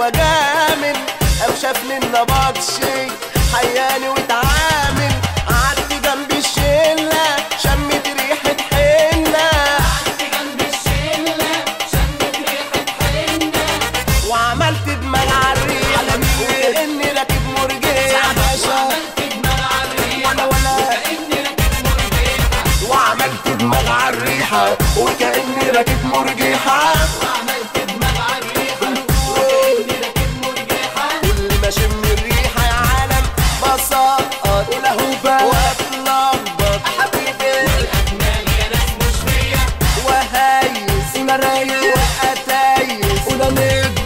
واجامل قام شافني النبطشي حياني واتعامل قعدت جنب الشله شمت ريحه حنه وعملت دماغ عالريح وكاني راكب مرجيح ولا ولا وعملت دماغ عالريحه وكاني راكب مرجيحه كل ما اشم الريحه يا عالم بسقط ولهوبة واتلخبط حبيبي وهيس ورايق واتايس ونمد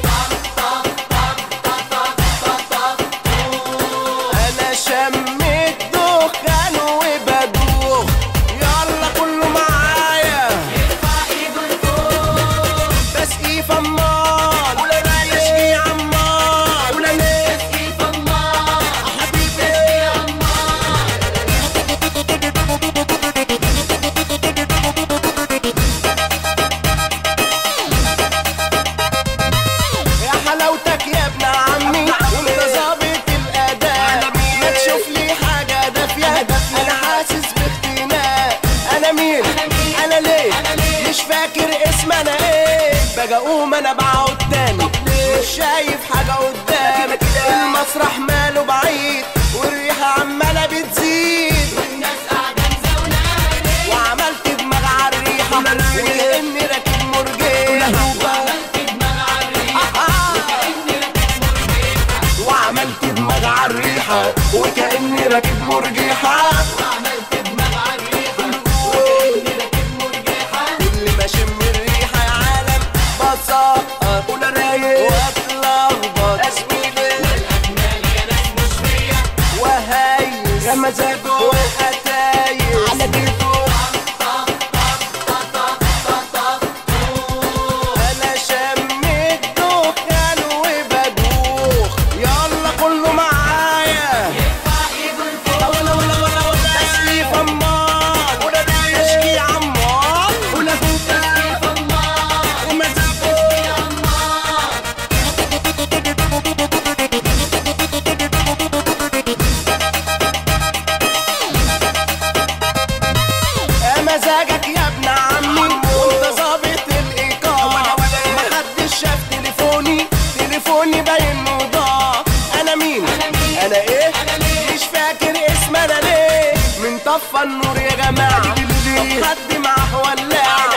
انا شميت دخان وبدوخ يلا كله معايا بسقي فمار بسقي عمار حبيبي يا حلاوتك يا ابن عمي وانت ظابط الاداء ما تشوف لي حاجه دافيه انا حاسس باختناق انا مين انا ليه مش فاكر اسم انا ايه باجي اقوم انا بقعد تاني مش شايف حاجه قدامي المسرح ماله بعيد والريحه عماله بتزيد وعملت دماغ عالريحه وكاني راكب مرجيحه وعملت دماغ عالريحة وكأني راكب مرجيحة كل ما اشم الريحة يا عالم بسقط ولا رايق واتلخبط اسميلي وهيس يا مزاجه واتايس على كيفه انا شميت دخان وبدوخ يلا كله معايا ولا ولا ولا ولا تسلي فمار ولا تشكي عمار ولا تسلي فمار ومزاجه يا مزاجك يا ابن عمي وانت ظابط الايقاع محدش شاف تليفوني تليفوني باين انه ضاع انا مين انا ايه مش فاكر اسم انا ليه من طفى النور يا جماعه طب حد معاه ولاعه